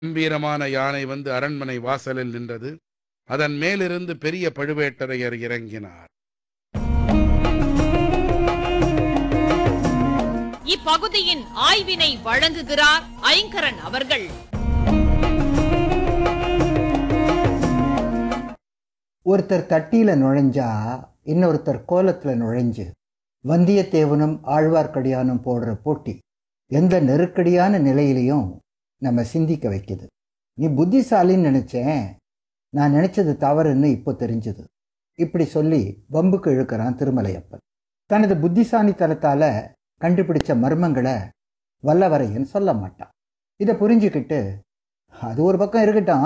கம்பீரமான யானை வந்து அரண்மனை வாசலில் நின்றது அதன் மேலிருந்து பெரிய பழுவேட்டரையர் இறங்கினார் இப்பகுதியின் ஆய்வினை வழங்குகிறார் ஐங்கரன் அவர்கள் ஒருத்தர் தட்டியில நுழைஞ்சா இன்னொருத்தர் கோலத்துல நுழைஞ்சு வந்தியத்தேவனும் ஆழ்வார்க்கடியானும் போடுற போட்டி எந்த நெருக்கடியான நிலையிலையும் நம்ம சிந்திக்க வைக்குது நீ புத்திசாலின்னு நினைச்சேன் நான் நினைச்சது தவறுன்னு இப்போ தெரிஞ்சது இப்படி சொல்லி வம்புக்கு இழுக்கிறான் திருமலையப்பன் தனது புத்திசாலித்தனத்தால கண்டுபிடிச்ச மர்மங்களை வல்லவரையன் சொல்ல மாட்டான் இதை புரிஞ்சுக்கிட்டு அது ஒரு பக்கம் இருக்கட்டும்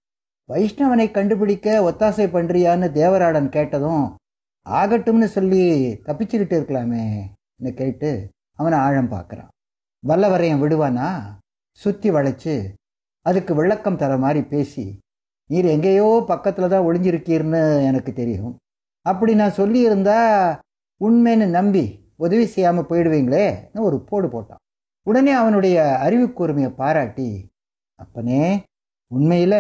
வைஷ்ணவனை கண்டுபிடிக்க ஒத்தாசை பண்றியான்னு தேவராடன் கேட்டதும் ஆகட்டும்னு சொல்லி தப்பிச்சுக்கிட்டு இருக்கலாமேன்னு கேட்டு அவனை ஆழம் பார்க்குறான் வல்லவரையன் விடுவானா சுற்றி வளைச்சு அதுக்கு விளக்கம் தர மாதிரி பேசி நீர் எங்கேயோ பக்கத்தில் தான் ஒளிஞ்சிருக்கீர்னு எனக்கு தெரியும் அப்படி நான் சொல்லியிருந்தா உண்மைன்னு நம்பி உதவி செய்யாமல் போயிடுவீங்களேன்னு ஒரு போடு போட்டான் உடனே அவனுடைய அறிவு கூர்மையை பாராட்டி அப்பனே உண்மையில்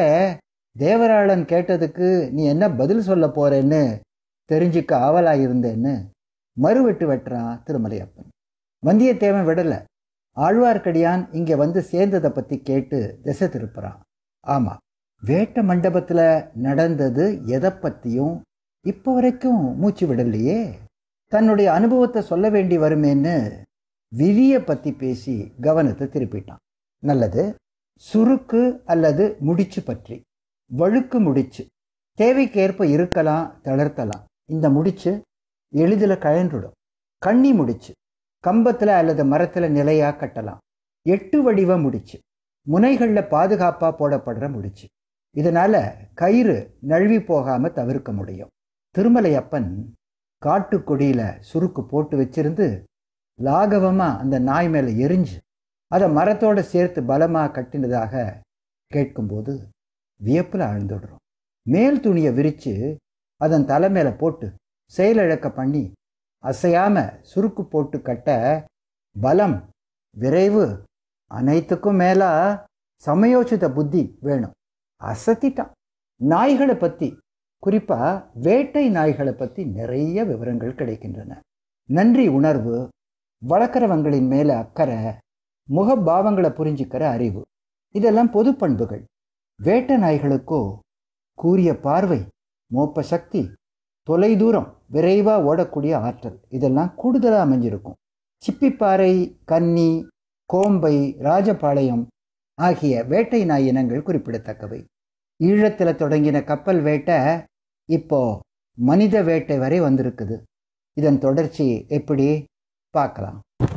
தேவராளன் கேட்டதுக்கு நீ என்ன பதில் சொல்ல போறேன்னு தெரிஞ்சுக்க ஆவலாயிருந்தேன்னு மறுவெட்டு வெட்டுறான் திருமலையப்பன் வந்தியத்தேவன் விடல ஆழ்வார்க்கடியான் இங்க வந்து சேர்ந்ததை பத்தி கேட்டு திசை திருப்புறான் ஆமா வேட்ட மண்டபத்துல நடந்தது எதை பத்தியும் இப்போ வரைக்கும் மூச்சு விடலையே தன்னுடைய அனுபவத்தை சொல்ல வேண்டி வருமேன்னு விதியை பத்தி பேசி கவனத்தை திருப்பிட்டான் நல்லது சுருக்கு அல்லது முடிச்சு பற்றி வழுக்கு முடிச்சு தேவைக்கேற்ப இருக்கலாம் தளர்த்தலாம் இந்த முடிச்சு எளிதில் கழன்றுடும் கண்ணி முடிச்சு கம்பத்தில் அல்லது மரத்தில் நிலையாக கட்டலாம் எட்டு வடிவ முடிச்சு முனைகளில் பாதுகாப்பாக போடப்படுற முடிச்சு இதனால கயிறு நழுவி போகாம தவிர்க்க முடியும் திருமலையப்பன் காட்டுக்கொடியில சுருக்கு போட்டு வச்சிருந்து லாகவமா அந்த நாய் மேல எரிஞ்சு அதை மரத்தோட சேர்த்து பலமா கட்டினதாக கேட்கும்போது வியப்புல ஆழ்ந்துடுறோம் மேல் துணியை விரிச்சு அதன் தலை மேல போட்டு செயலிழக்க பண்ணி அசையாம சுருக்கு போட்டு கட்ட பலம் விரைவு அனைத்துக்கும் மேலா சமயோசித புத்தி வேணும் அசத்திட்டான் நாய்களை பத்தி குறிப்பா வேட்டை நாய்களை பத்தி நிறைய விவரங்கள் கிடைக்கின்றன நன்றி உணர்வு வளர்க்குறவங்களின் மேல அக்கறை முகபாவங்களை புரிஞ்சுக்கிற அறிவு இதெல்லாம் பொது பண்புகள் வேட்டை நாய்களுக்கோ கூரிய பார்வை மோப்ப சக்தி தொலைதூரம் விரைவா ஓடக்கூடிய ஆற்றல் இதெல்லாம் கூடுதலாக அமைஞ்சிருக்கும் சிப்பிப்பாறை கன்னி கோம்பை ராஜபாளையம் ஆகிய வேட்டை நாய் இனங்கள் குறிப்பிடத்தக்கவை ஈழத்தில் தொடங்கின கப்பல் வேட்டை இப்போ மனித வேட்டை வரை வந்திருக்குது இதன் தொடர்ச்சி எப்படி பார்க்கலாம்